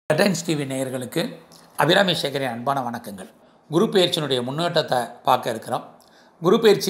headlines TV நேயர்களுக்கு அபிராமி சேகரின் அன்பான வணக்கங்கள் குரு பயிற்சியினுடைய முன்னேற்றத்தை பார்க்க இருக்கிறோம் குரு பயிற்சி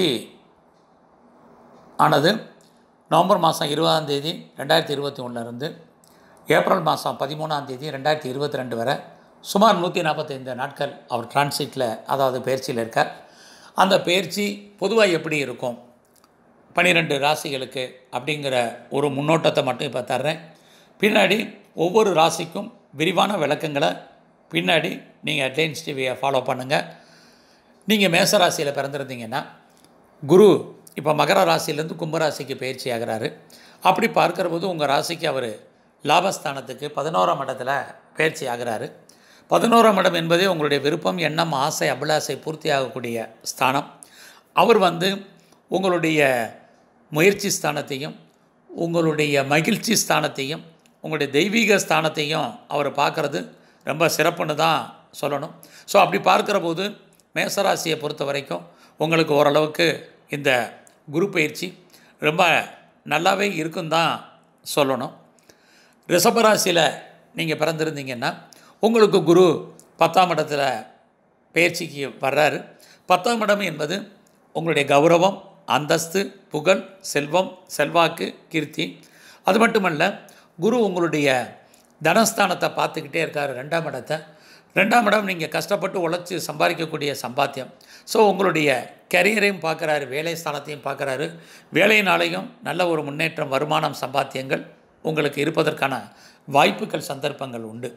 ஆனது நவம்பர் மாதம் இருபதாம் தேதி ரெண்டாயிரத்தி இருபத்தி ஒன்றுலேருந்து ஏப்ரல் மாதம் பதிமூணாம் தேதி ரெண்டாயிரத்தி இருபத்தி ரெண்டு வரை சுமார் நூற்றி நாற்பத்தைந்து நாட்கள் அவர் டிரான்சிட்டில் அதாவது பயிற்சியில் இருக்கார் அந்த பயிற்சி பொதுவாக எப்படி இருக்கும் பன்னிரெண்டு ராசிகளுக்கு அப்படிங்கிற ஒரு முன்னோட்டத்தை மட்டும் இப்போ தர்றேன் பின்னாடி ஒவ்வொரு ராசிக்கும் விரிவான விளக்கங்களை பின்னாடி நீங்கள் ஹெட்லைன்ஸ் டிவியை ஃபாலோ பண்ணுங்கள் நீங்கள் மேச ராசியில் பிறந்திருந்தீங்கன்னா குரு இப்போ மகர ராசியிலேருந்து கும்பராசிக்கு பயிற்சி ஆகிறாரு அப்படி பார்க்கிற போது உங்கள் ராசிக்கு அவர் லாபஸ்தானத்துக்கு பதினோராம் இடத்துல பயிற்சி ஆகிறாரு பதினோராம் இடம் என்பதே உங்களுடைய விருப்பம் எண்ணம் ஆசை அபிலாசை பூர்த்தி ஆகக்கூடிய ஸ்தானம் அவர் வந்து உங்களுடைய முயற்சி ஸ்தானத்தையும் உங்களுடைய மகிழ்ச்சி ஸ்தானத்தையும் உங்களுடைய தெய்வீக ஸ்தானத்தையும் அவர் பார்க்குறது ரொம்ப சிறப்புன்னு தான் சொல்லணும் ஸோ அப்படி பார்க்குற போது மேசராசியை பொறுத்த வரைக்கும் உங்களுக்கு ஓரளவுக்கு இந்த குரு பயிற்சி ரொம்ப நல்லாவே இருக்கும் தான் சொல்லணும் ரிஷபராசியில் நீங்கள் பிறந்திருந்தீங்கன்னா உங்களுக்கு குரு பத்தாம் இடத்துல பயிற்சிக்கு வர்றாரு பத்தாம் இடம் என்பது உங்களுடைய கௌரவம் அந்தஸ்து புகழ் செல்வம் செல்வாக்கு கீர்த்தி அது மட்டுமல்ல குரு உங்களுடைய தனஸ்தானத்தை பார்த்துக்கிட்டே இருக்கார் ரெண்டாம் இடத்தை ரெண்டாம் இடம் நீங்கள் கஷ்டப்பட்டு உழைச்சி சம்பாதிக்கக்கூடிய சம்பாத்தியம் ஸோ உங்களுடைய கரியரையும் பார்க்குறாரு வேலை ஸ்தானத்தையும் பார்க்குறாரு வேலையினாலையும் நல்ல ஒரு முன்னேற்றம் வருமானம் சம்பாத்தியங்கள் உங்களுக்கு இருப்பதற்கான வாய்ப்புகள் சந்தர்ப்பங்கள் உண்டு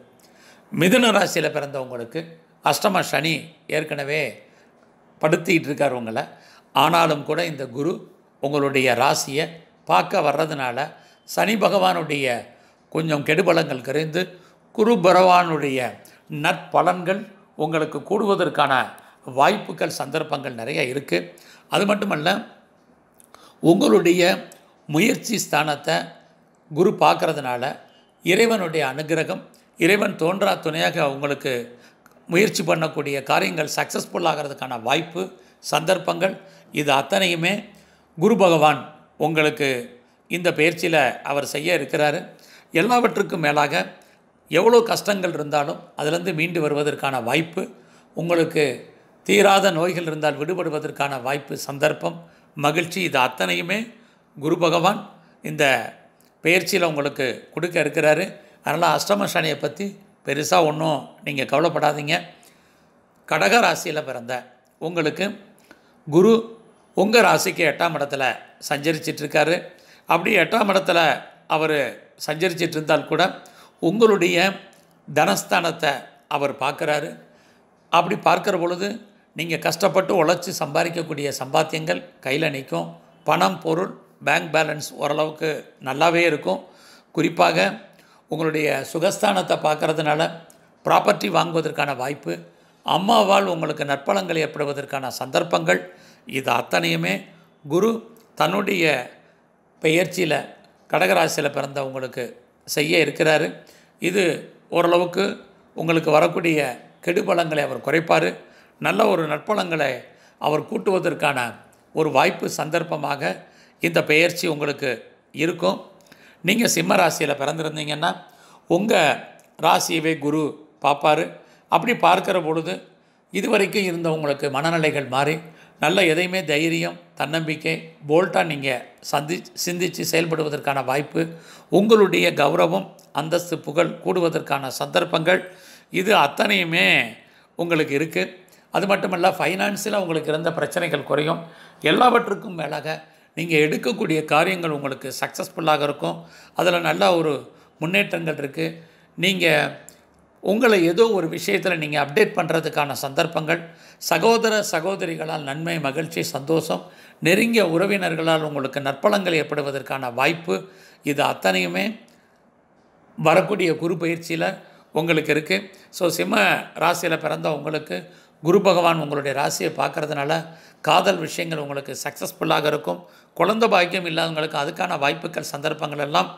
மிதுன ராசியில் பிறந்தவங்களுக்கு அஷ்டம சனி ஏற்கனவே படுத்திக்கிட்டு இருக்கார் உங்களை ஆனாலும் கூட இந்த குரு உங்களுடைய ராசியை பார்க்க வர்றதுனால சனி பகவானுடைய கொஞ்சம் கெடுபலங்கள் குறைந்து குரு பகவானுடைய நற்பலன்கள் உங்களுக்கு கூடுவதற்கான வாய்ப்புகள் சந்தர்ப்பங்கள் நிறைய இருக்குது அது மட்டுமல்ல உங்களுடைய முயற்சி ஸ்தானத்தை குரு பார்க்கறதுனால இறைவனுடைய அனுகிரகம் இறைவன் தோன்றா துணையாக உங்களுக்கு முயற்சி பண்ணக்கூடிய காரியங்கள் சக்ஸஸ்ஃபுல் ஆகிறதுக்கான வாய்ப்பு சந்தர்ப்பங்கள் இது அத்தனையுமே குரு பகவான் உங்களுக்கு இந்த பயிற்சியில் அவர் செய்ய இருக்கிறாரு எல்லாவற்றுக்கும் மேலாக எவ்வளோ கஷ்டங்கள் இருந்தாலும் அதிலிருந்து மீண்டு வருவதற்கான வாய்ப்பு உங்களுக்கு தீராத நோய்கள் இருந்தால் விடுபடுவதற்கான வாய்ப்பு சந்தர்ப்பம் மகிழ்ச்சி இது அத்தனையுமே குரு பகவான் இந்த பயிற்சியில் உங்களுக்கு கொடுக்க இருக்கிறாரு அதனால் அஷ்டம சனியை பற்றி பெருசாக ஒன்றும் நீங்கள் கவலைப்படாதீங்க கடக ராசியில் பிறந்த உங்களுக்கு குரு உங்கள் ராசிக்கு எட்டாம் இடத்துல சஞ்சரிச்சிட்ருக்காரு அப்படி எட்டாம் இடத்துல அவர் சஞ்சரிச்சிட்டு இருந்தால் கூட உங்களுடைய தனஸ்தானத்தை அவர் பார்க்குறாரு அப்படி பார்க்குற பொழுது நீங்கள் கஷ்டப்பட்டு உழைச்சி சம்பாதிக்கக்கூடிய சம்பாத்தியங்கள் கையில் நிற்கும் பணம் பொருள் பேங்க் பேலன்ஸ் ஓரளவுக்கு நல்லாவே இருக்கும் குறிப்பாக உங்களுடைய சுகஸ்தானத்தை பார்க்கறதுனால ப்ராப்பர்ட்டி வாங்குவதற்கான வாய்ப்பு அம்மாவால் உங்களுக்கு நற்பலங்கள் ஏற்படுவதற்கான சந்தர்ப்பங்கள் இது அத்தனையுமே குரு தன்னுடைய பெயர்ச்சியில் கடகராசியில் பிறந்த உங்களுக்கு செய்ய இருக்கிறாரு இது ஓரளவுக்கு உங்களுக்கு வரக்கூடிய கெடுபலங்களை அவர் குறைப்பார் நல்ல ஒரு நற்பலங்களை அவர் கூட்டுவதற்கான ஒரு வாய்ப்பு சந்தர்ப்பமாக இந்த பெயர்ச்சி உங்களுக்கு இருக்கும் நீங்கள் சிம்ம ராசியில் பிறந்திருந்தீங்கன்னா உங்கள் ராசியவே குரு பார்ப்பார் அப்படி பார்க்குற பொழுது இதுவரைக்கும் இருந்த உங்களுக்கு மனநிலைகள் மாறி நல்ல எதையுமே தைரியம் தன்னம்பிக்கை போல்ட்டாக நீங்கள் சந்தி சிந்தித்து செயல்படுவதற்கான வாய்ப்பு உங்களுடைய கௌரவம் அந்தஸ்து புகழ் கூடுவதற்கான சந்தர்ப்பங்கள் இது அத்தனையுமே உங்களுக்கு இருக்குது அது மட்டுமல்ல ஃபைனான்ஸில் உங்களுக்கு இருந்த பிரச்சனைகள் குறையும் எல்லாவற்றுக்கும் மேலாக நீங்கள் எடுக்கக்கூடிய காரியங்கள் உங்களுக்கு சக்ஸஸ்ஃபுல்லாக இருக்கும் அதில் நல்ல ஒரு முன்னேற்றங்கள் இருக்குது நீங்கள் உங்களை ஏதோ ஒரு விஷயத்தில் நீங்கள் அப்டேட் பண்ணுறதுக்கான சந்தர்ப்பங்கள் சகோதர சகோதரிகளால் நன்மை மகிழ்ச்சி சந்தோஷம் நெருங்கிய உறவினர்களால் உங்களுக்கு நற்பலங்கள் ஏற்படுவதற்கான வாய்ப்பு இது அத்தனையுமே வரக்கூடிய குரு பயிற்சியில் உங்களுக்கு இருக்குது ஸோ சிம்ம ராசியில் பிறந்த உங்களுக்கு குரு பகவான் உங்களுடைய ராசியை பார்க்குறதுனால காதல் விஷயங்கள் உங்களுக்கு சக்ஸஸ்ஃபுல்லாக இருக்கும் குழந்த பாக்கியம் இல்லாதவங்களுக்கு அதுக்கான வாய்ப்புகள் சந்தர்ப்பங்கள் எல்லாம்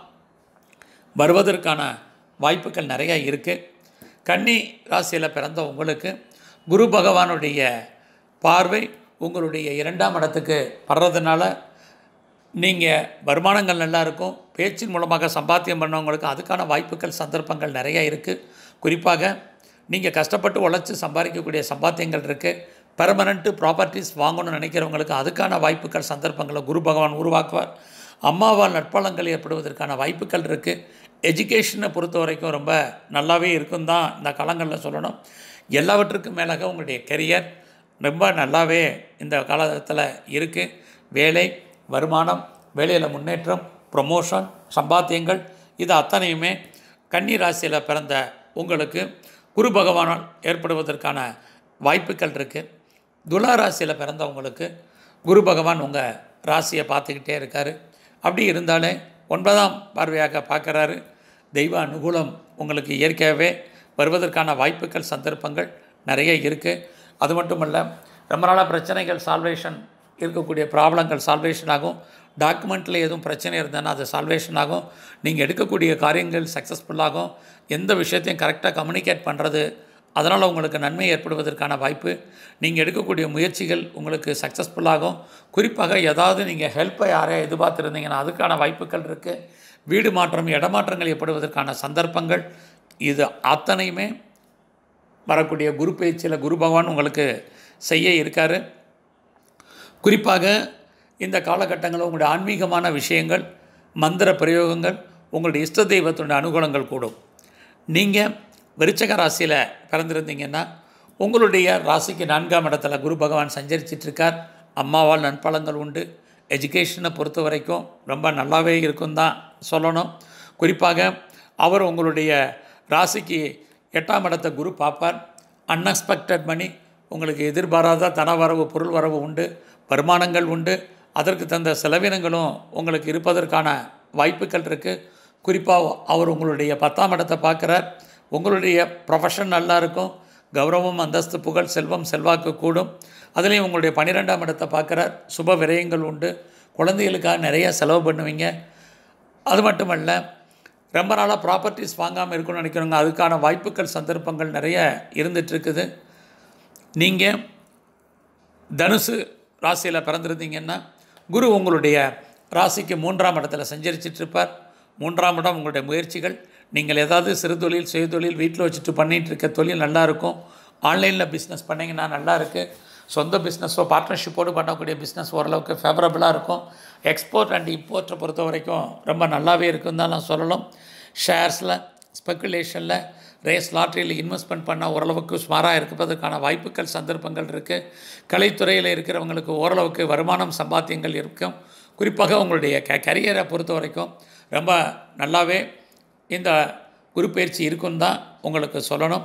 வருவதற்கான வாய்ப்புகள் நிறையா இருக்குது கன்னி ராசியில் பிறந்த உங்களுக்கு குரு பகவானுடைய பார்வை உங்களுடைய இரண்டாம் இடத்துக்கு வர்றதுனால நீங்கள் வருமானங்கள் நல்லா இருக்கும் பேச்சின் மூலமாக சம்பாத்தியம் பண்ணவங்களுக்கு அதுக்கான வாய்ப்புகள் சந்தர்ப்பங்கள் நிறைய இருக்குது குறிப்பாக நீங்கள் கஷ்டப்பட்டு உழைச்சி சம்பாதிக்கக்கூடிய சம்பாத்தியங்கள் இருக்குது பெர்மனண்ட்டு ப்ராப்பர்ட்டிஸ் வாங்கணும்னு நினைக்கிறவங்களுக்கு அதுக்கான வாய்ப்புகள் சந்தர்ப்பங்களை குரு பகவான் உருவாக்குவார் அம்மாவால் நட்பலங்கள் ஏற்படுவதற்கான வாய்ப்புகள் இருக்குது எஜுகேஷனை பொறுத்த வரைக்கும் ரொம்ப நல்லாவே இருக்கும் தான் இந்த காலங்களில் சொல்லணும் எல்லாவற்றுக்கும் மேலாக உங்களுடைய கெரியர் ரொம்ப நல்லாவே இந்த காலகட்டத்தில் இருக்குது வேலை வருமானம் வேலையில் முன்னேற்றம் ப்ரொமோஷன் சம்பாத்தியங்கள் இது அத்தனையுமே கன்னி ராசியில் பிறந்த உங்களுக்கு குரு பகவானால் ஏற்படுவதற்கான வாய்ப்புகள் இருக்குது துலா ராசியில் பிறந்தவங்களுக்கு குரு பகவான் உங்கள் ராசியை பார்த்துக்கிட்டே இருக்கார் அப்படி இருந்தாலே ஒன்பதாம் பார்வையாக பார்க்குறாரு தெய்வ அனுகூலம் உங்களுக்கு இயற்கையாகவே வருவதற்கான வாய்ப்புகள் சந்தர்ப்பங்கள் நிறைய இருக்குது அது மட்டும் இல்லை ரொம்ப நாளாக பிரச்சனைகள் சால்வேஷன் இருக்கக்கூடிய ப்ராப்ளங்கள் சால்வேஷன் ஆகும் டாக்குமெண்ட்டில் எதுவும் பிரச்சனை இருந்ததுன்னா அது சால்வேஷன் ஆகும் நீங்கள் எடுக்கக்கூடிய காரியங்கள் சக்ஸஸ்ஃபுல்லாகும் எந்த விஷயத்தையும் கரெக்டாக கம்யூனிகேட் பண்ணுறது அதனால் உங்களுக்கு நன்மை ஏற்படுவதற்கான வாய்ப்பு நீங்கள் எடுக்கக்கூடிய முயற்சிகள் உங்களுக்கு சக்ஸஸ்ஃபுல்லாகும் குறிப்பாக ஏதாவது நீங்கள் ஹெல்ப்பை யாரையா எதிர்பார்த்துருந்தீங்கன்னா அதுக்கான வாய்ப்புகள் இருக்குது வீடு மாற்றம் இடமாற்றங்கள் ஏற்படுவதற்கான சந்தர்ப்பங்கள் இது அத்தனையுமே வரக்கூடிய குரு பேச்சில் குரு பகவான் உங்களுக்கு செய்ய இருக்கார் குறிப்பாக இந்த காலகட்டங்களில் உங்களுடைய ஆன்மீகமான விஷயங்கள் மந்திர பிரயோகங்கள் உங்களுடைய இஷ்ட தெய்வத்தினுடைய அனுகூலங்கள் கூடும் நீங்கள் விருச்சக ராசியில் பிறந்திருந்தீங்கன்னா உங்களுடைய ராசிக்கு நான்காம் இடத்துல குரு பகவான் சஞ்சரிச்சிட்ருக்கார் அம்மாவால் நண்பலங்கள் உண்டு எஜுகேஷனை பொறுத்த வரைக்கும் ரொம்ப நல்லாவே இருக்கும் தான் சொல்லணும் குறிப்பாக அவர் உங்களுடைய ராசிக்கு எட்டாம் இடத்த குரு பார்ப்பார் அன்எக்ஸ்பெக்டட் மணி உங்களுக்கு எதிர்பாராத தனவரவு பொருள் வரவு உண்டு வருமானங்கள் உண்டு அதற்கு தந்த செலவினங்களும் உங்களுக்கு இருப்பதற்கான வாய்ப்புகள் இருக்குது குறிப்பாக அவர் உங்களுடைய பத்தாம் இடத்தை பார்க்குறார் உங்களுடைய ப்ரொஃபஷன் நல்லா இருக்கும் கௌரவம் அந்தஸ்து புகழ் செல்வம் செல்வாக்கு கூடும் அதுலேயும் உங்களுடைய பன்னிரெண்டாம் இடத்தை பார்க்குறார் சுப விரயங்கள் உண்டு குழந்தைகளுக்காக நிறைய செலவு பண்ணுவீங்க அது மட்டுமல்ல ரொம்ப நாளாக ப்ராப்பர்ட்டிஸ் வாங்காமல் இருக்கணும்னு நினைக்கிறவங்க அதுக்கான வாய்ப்புகள் சந்தர்ப்பங்கள் நிறைய இருந்துகிட்ருக்குது நீங்கள் தனுசு ராசியில் பிறந்திருந்தீங்கன்னா குரு உங்களுடைய ராசிக்கு மூன்றாம் இடத்துல சஞ்சரிச்சிட்ருப்பார் மூன்றாம் இடம் உங்களுடைய முயற்சிகள் நீங்கள் ஏதாவது சிறு தொழில் சுய தொழில் வீட்டில் வச்சுட்டு பண்ணிகிட்டு இருக்க தொழில் நல்லா இருக்கும் ஆன்லைனில் பிஸ்னஸ் பண்ணிங்கன்னா நல்லா இருக்குது சொந்த பிஸ்னஸோ பார்ட்னர்ஷிப்போடு பண்ணக்கூடிய பிஸ்னஸ் ஓரளவுக்கு ஃபேவரபுளாக இருக்கும் எக்ஸ்போர்ட் அண்ட் இம்போர்ட்டை பொறுத்த வரைக்கும் ரொம்ப நல்லாவே இருக்குன்னு தான் நான் சொல்லணும் ஷேர்ஸில் ஸ்பெக்குலேஷனில் ரேஸ் லாட்ரியில் இன்வெஸ்ட்மெண்ட் பண்ணால் ஓரளவுக்கு சுமாராக இருப்பதற்கான வாய்ப்புகள் சந்தர்ப்பங்கள் இருக்குது கலைத்துறையில் இருக்கிறவங்களுக்கு ஓரளவுக்கு வருமானம் சம்பாத்தியங்கள் இருக்கும் குறிப்பாக உங்களுடைய க கரியரை பொறுத்த வரைக்கும் ரொம்ப நல்லாவே இந்த குரு பயிற்சி இருக்குன்னு தான் உங்களுக்கு சொல்லணும்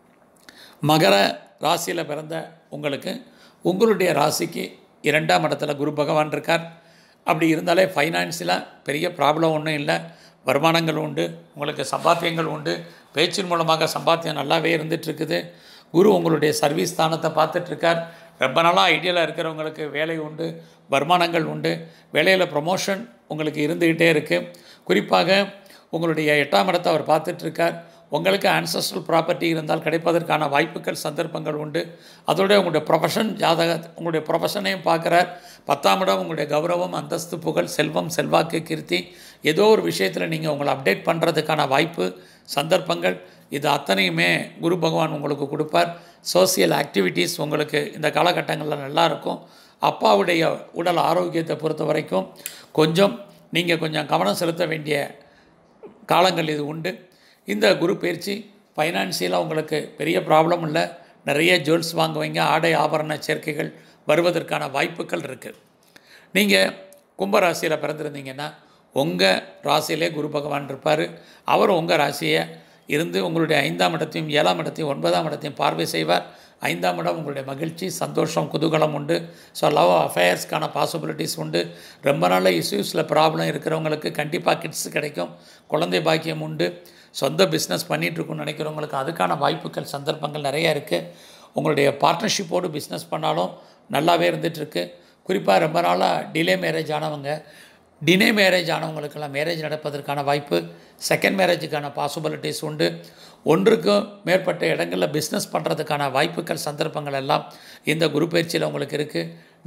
மகர ராசியில் பிறந்த உங்களுக்கு உங்களுடைய ராசிக்கு இரண்டாம் இடத்துல குரு பகவான் இருக்கார் அப்படி இருந்தாலே ஃபைனான்ஸில் பெரிய ப்ராப்ளம் ஒன்றும் இல்லை வருமானங்கள் உண்டு உங்களுக்கு சம்பாத்தியங்கள் உண்டு பேச்சின் மூலமாக சம்பாத்தியம் நல்லாவே இருந்துகிட்ருக்குது குரு உங்களுடைய சர்வீஸ் ஸ்தானத்தை பார்த்துட்ருக்கார் ரொம்ப நாளாக ஐடியாவில் இருக்கிறவங்களுக்கு வேலை உண்டு வருமானங்கள் உண்டு வேலையில் ப்ரொமோஷன் உங்களுக்கு இருந்துக்கிட்டே இருக்குது குறிப்பாக உங்களுடைய எட்டாம் இடத்தை அவர் பார்த்துட்ருக்கார் உங்களுக்கு ஆன்சஸ்ட்ரல் ப்ராப்பர்ட்டி இருந்தால் கிடைப்பதற்கான வாய்ப்புகள் சந்தர்ப்பங்கள் உண்டு அதோட உங்களுடைய ப்ரொஃபஷன் ஜாதக உங்களுடைய ப்ரொஃபஷனையும் பார்க்குறார் பத்தாம் இடம் உங்களுடைய கௌரவம் அந்தஸ்து புகழ் செல்வம் செல்வாக்கு கீர்த்தி ஏதோ ஒரு விஷயத்தில் நீங்கள் உங்களை அப்டேட் பண்ணுறதுக்கான வாய்ப்பு சந்தர்ப்பங்கள் இது அத்தனையுமே குரு பகவான் உங்களுக்கு கொடுப்பார் சோசியல் ஆக்டிவிட்டீஸ் உங்களுக்கு இந்த காலகட்டங்களில் நல்லாயிருக்கும் அப்பாவுடைய உடல் ஆரோக்கியத்தை பொறுத்த வரைக்கும் கொஞ்சம் நீங்கள் கொஞ்சம் கவனம் செலுத்த வேண்டிய காலங்கள் இது உண்டு இந்த குரு பயிற்சி ஃபைனான்சியலாக உங்களுக்கு பெரிய ப்ராப்ளம் இல்லை நிறைய ஜுவல்ஸ் வாங்குவீங்க ஆடை ஆபரண சேர்க்கைகள் வருவதற்கான வாய்ப்புகள் இருக்குது நீங்கள் கும்பராசியில் பிறந்திருந்தீங்கன்னா உங்கள் ராசியிலே குரு பகவான் இருப்பார் அவர் உங்கள் ராசியை இருந்து உங்களுடைய ஐந்தாம் இடத்தையும் ஏழாம் இடத்தையும் ஒன்பதாம் இடத்தையும் பார்வை செய்வார் ஐந்தாம் இடம் உங்களுடைய மகிழ்ச்சி சந்தோஷம் குதூகலம் உண்டு ஸோ லவ் அஃபேர்ஸ்க்கான பாசிபிலிட்டிஸ் உண்டு ரொம்ப நாள் இஷ்யூஸில் ப்ராப்ளம் இருக்கிறவங்களுக்கு கண்டிப்பாக கிட்ஸ் கிடைக்கும் குழந்தை பாக்கியம் உண்டு சொந்த பிஸ்னஸ் பண்ணிகிட்ருக்குன்னு நினைக்கிறவங்களுக்கு அதுக்கான வாய்ப்புகள் சந்தர்ப்பங்கள் நிறையா இருக்குது உங்களுடைய பார்ட்னர்ஷிப்போடு பிஸ்னஸ் பண்ணாலும் நல்லாவே இருந்துகிட்ருக்கு குறிப்பாக ரொம்ப நாளாக டிலே மேரேஜ் ஆனவங்க டினே மேரேஜ் ஆனவங்களுக்கெல்லாம் மேரேஜ் நடப்பதற்கான வாய்ப்பு செகண்ட் மேரேஜுக்கான பாசிபிலிட்டிஸ் உண்டு ஒன்றுக்கும் மேற்பட்ட இடங்களில் பிஸ்னஸ் பண்ணுறதுக்கான வாய்ப்புகள் சந்தர்ப்பங்கள் எல்லாம் இந்த குரு பயிற்சியில் உங்களுக்கு இருக்குது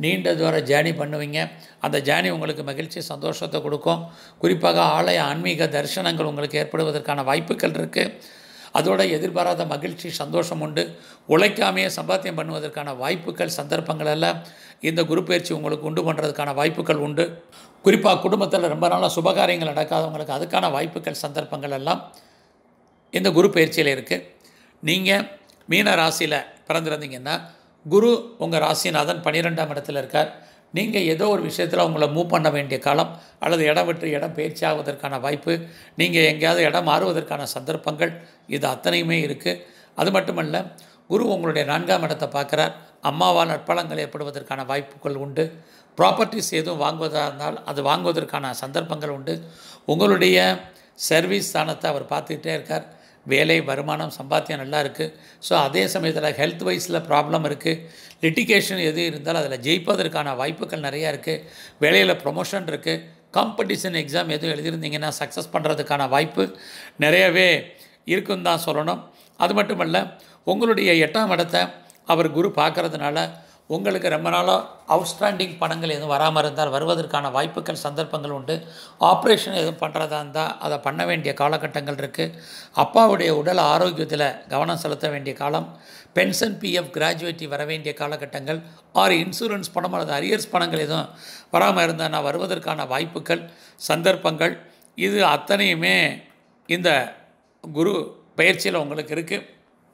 நீண்ட தூர ஜேர்னி பண்ணுவீங்க அந்த ஜேர்னி உங்களுக்கு மகிழ்ச்சி சந்தோஷத்தை கொடுக்கும் குறிப்பாக ஆலய ஆன்மீக தரிசனங்கள் உங்களுக்கு ஏற்படுவதற்கான வாய்ப்புகள் இருக்குது அதோட எதிர்பாராத மகிழ்ச்சி சந்தோஷம் உண்டு உழைக்காமையே சம்பாத்தியம் பண்ணுவதற்கான வாய்ப்புகள் சந்தர்ப்பங்கள் எல்லாம் இந்த குரு பயிற்சி உங்களுக்கு உண்டு பண்ணுறதுக்கான வாய்ப்புகள் உண்டு குறிப்பாக குடும்பத்தில் ரொம்ப நாளாக சுபகாரியங்கள் நடக்காதவங்களுக்கு அதுக்கான வாய்ப்புகள் சந்தர்ப்பங்கள் எல்லாம் இந்த குரு பயிற்சியில் இருக்குது நீங்கள் மீன ராசியில் பிறந்திருந்தீங்கன்னா குரு உங்கள் ராசிநாதன் பன்னிரெண்டாம் இடத்துல இருக்கார் நீங்கள் ஏதோ ஒரு விஷயத்தில் உங்களை மூவ் பண்ண வேண்டிய காலம் அல்லது இடம் விட்டு இடம் பயிற்சி ஆவதற்கான வாய்ப்பு நீங்கள் எங்கேயாவது இடம் மாறுவதற்கான சந்தர்ப்பங்கள் இது அத்தனையுமே இருக்குது அது மட்டுமல்ல குரு உங்களுடைய நான்காம் இடத்தை பார்க்குறார் அம்மாவால் நற்பலங்கள் ஏற்படுவதற்கான வாய்ப்புகள் உண்டு ப்ராப்பர்ட்டிஸ் எதுவும் வாங்குவதாக இருந்தால் அது வாங்குவதற்கான சந்தர்ப்பங்கள் உண்டு உங்களுடைய சர்வீஸ் ஸ்தானத்தை அவர் பார்த்துக்கிட்டே இருக்கார் வேலை வருமானம் சம்பாத்தியம் நல்லா இருக்குது ஸோ அதே சமயத்தில் ஹெல்த் வைஸில் ப்ராப்ளம் இருக்குது லிட்டிகேஷன் எது இருந்தாலும் அதில் ஜெயிப்பதற்கான வாய்ப்புகள் நிறையா இருக்குது வேலையில் ப்ரொமோஷன் இருக்குது காம்படிஷன் எக்ஸாம் எதுவும் எழுதியிருந்தீங்கன்னா சக்ஸஸ் பண்ணுறதுக்கான வாய்ப்பு நிறையவே இருக்குன்னு தான் சொல்லணும் அது மட்டுமல்ல உங்களுடைய எட்டாம் இடத்தை அவர் குரு பார்க்கறதுனால உங்களுக்கு ரொம்ப நாளாக அவுட்ஸ்டாண்டிங் பணங்கள் எதுவும் வராமல் இருந்தால் வருவதற்கான வாய்ப்புகள் சந்தர்ப்பங்கள் உண்டு ஆப்ரேஷன் எதுவும் பண்ணுறதா இருந்தால் அதை பண்ண வேண்டிய காலகட்டங்கள் இருக்குது அப்பாவுடைய உடல் ஆரோக்கியத்தில் கவனம் செலுத்த வேண்டிய காலம் பென்ஷன் பிஎஃப் கிராஜுவேட்டி வர வேண்டிய காலகட்டங்கள் ஆர் இன்சூரன்ஸ் பணம் அல்லது அரியர்ஸ் பணங்கள் எதுவும் வராமல் இருந்தால் நான் வருவதற்கான வாய்ப்புகள் சந்தர்ப்பங்கள் இது அத்தனையுமே இந்த குரு பயிற்சியில் உங்களுக்கு இருக்குது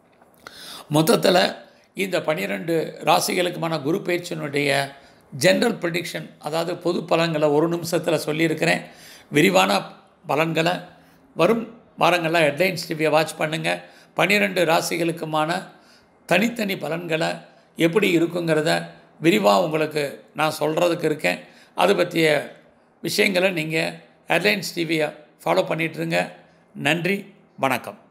மொத்தத்தில் இந்த பன்னிரெண்டு ராசிகளுக்குமான குரு பயிற்சியினுடைய ஜென்ரல் ப்ரிடிக்ஷன் அதாவது பொது பலன்களை ஒரு நிமிஷத்தில் சொல்லியிருக்கிறேன் விரிவான பலன்களை வரும் வாரங்களில் ஹெட்லைன்ஸ் டிவியை வாட்ச் பண்ணுங்கள் பன்னிரெண்டு ராசிகளுக்குமான தனித்தனி பலன்களை எப்படி இருக்குங்கிறத விரிவாக உங்களுக்கு நான் சொல்கிறதுக்கு இருக்கேன் அது பற்றிய விஷயங்களை நீங்கள் ஹெட்லைன்ஸ் டிவியை ஃபாலோ பண்ணிகிட்ருங்க நன்றி வணக்கம்